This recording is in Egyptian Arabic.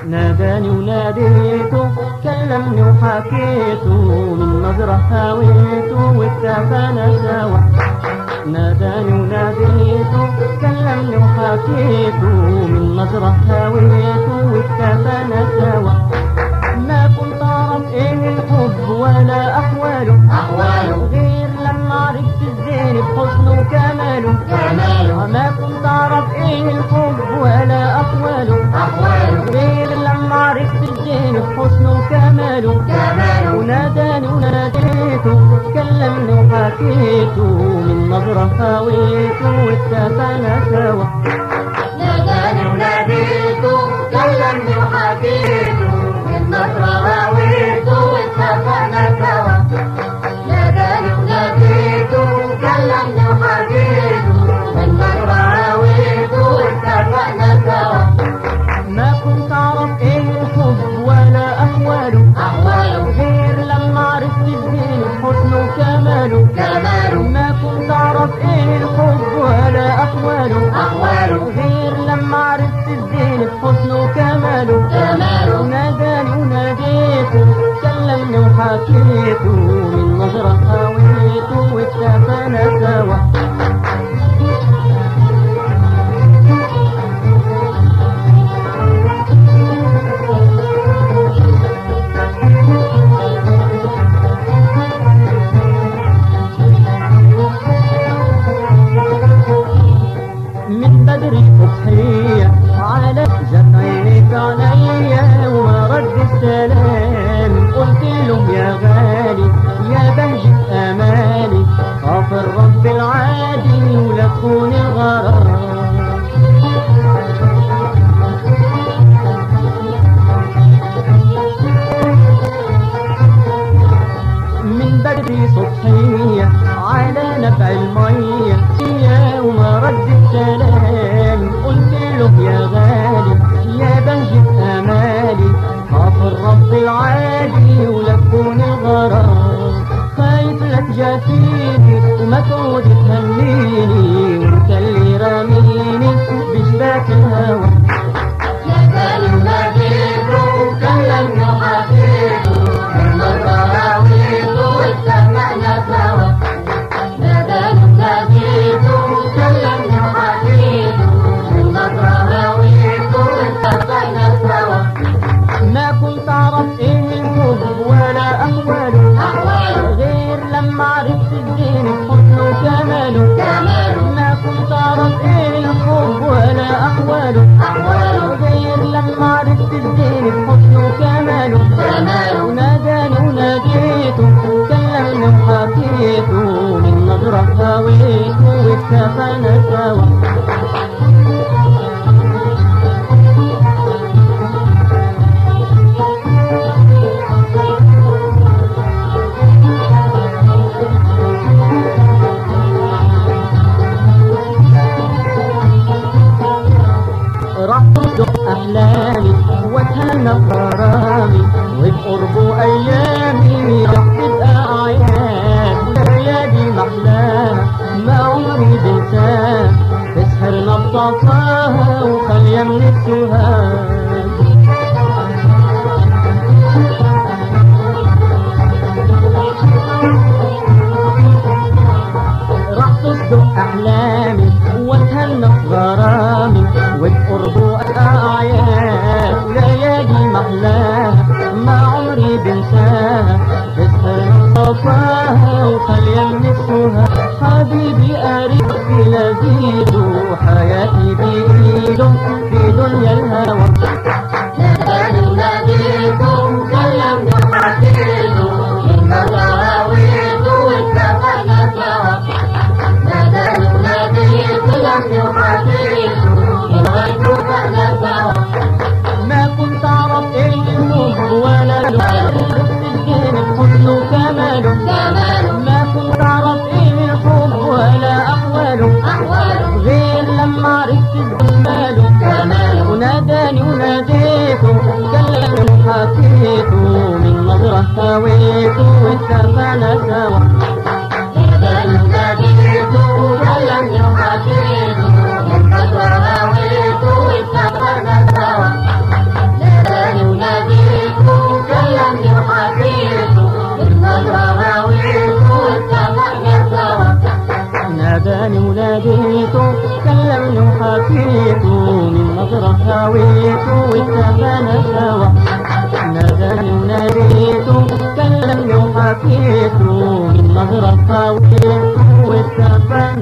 ناداني وناديته كلمني وحكيته من نظرة هويته واتفقنا سوا ناداني وناديته كلمني وحكيته من نظرة هويته واتفقنا سوا ما كنت اعرف ايه الحب ولا احواله أحواله غير لما عرفت الزين بحسنه وكماله كماله ما كنت اعرف ايه الحب ولا احواله أحواله غير لما عرفت الزين بحسنه وكماله كماله وناداني وناديته كلمني وحكيته من نظرة هويته واتفقنا سوا ناداني وناديته كلمني وحكيته من نظرة هويته واتفقنا سوا ناداني وناديته كلمني وحكيته من نظرة هويته واتفقنا سوا ما كنت اعرف ايه الحب ولا احواله أحواله غير لما عرفت الزين بحسنه وكماله كماله ما كنت اعرف ايه الحب ولا احواله أحواله غير لما عرفت الزين بحسنه وكماله كماله ناداني وناديته كلمني وحكيته من نظرة هويته واتفقنا سوا من بدري أضحية على جت عينيك عليا وما رد السلام قلت له يا غالي يا بهجة أمالي خاف الرب العادي ولا تكون الغرام من بدري صبحية على نبع المية يا وما رد السلام قلت له يا غالي يا بهجة أمالي خاف الرب العالي ولا تكون الغرام خايف لا تجافيني وما تعود تهنيني وانت اللي راميني بشباك الهوى ناداني وناديته كلمني وحكيته من نظرة هويته واتفقنا سوا ناداني وناديته كلمني وحكيته من نظرة هويته واتفقنا سوا ما كنت اعرف ايه الحب ولا احواله أحواله غير لما عرفت الدين بحسنه وكماله كماله ما كنت اعرف ايه الحب ولا احواله أحواله غير لما عرفت الدين بحسنه وكماله كماله وناداني وناديته كلمني وحكيته من نظرة هويته واتفقنا سوا راح تصدق احلامي واتهنى بغرامي وبقربه ايامي راح تبقى اعياد وليالي محلاها ما عمري بنساها تسهرنا بطاقاها وخالية من السهاد راح تصدق احلامي واتهنى بغرامي وبقربه الاعياد ليالي محلاها ما عمري بنساها تسهر صفاها وخالية من السهى حبيبي قريب في لذيذه حياتي بإيده في دنيا الهوى ناداني وناديته كلمني وحكيته من نظرة هويته واتفقنا سوا ناداني وناديته كلمني وحكيته من اتفقنا سوا ما كنت اعرف ايه الحب ولا عرفت الدين بحسنه وكماله كماله ما كنت اعرف ايه الحب ولا احواله أحواله غير لما عرفت جماله كماله وناداني وناديته كلمني وحكيته من نظرة هويته واتفقنا سوا ناداني وناديته كلمني وحكيته من نظرة هويته واتفقنا سوا ناداني حكيت له من نظرة طويل والسفر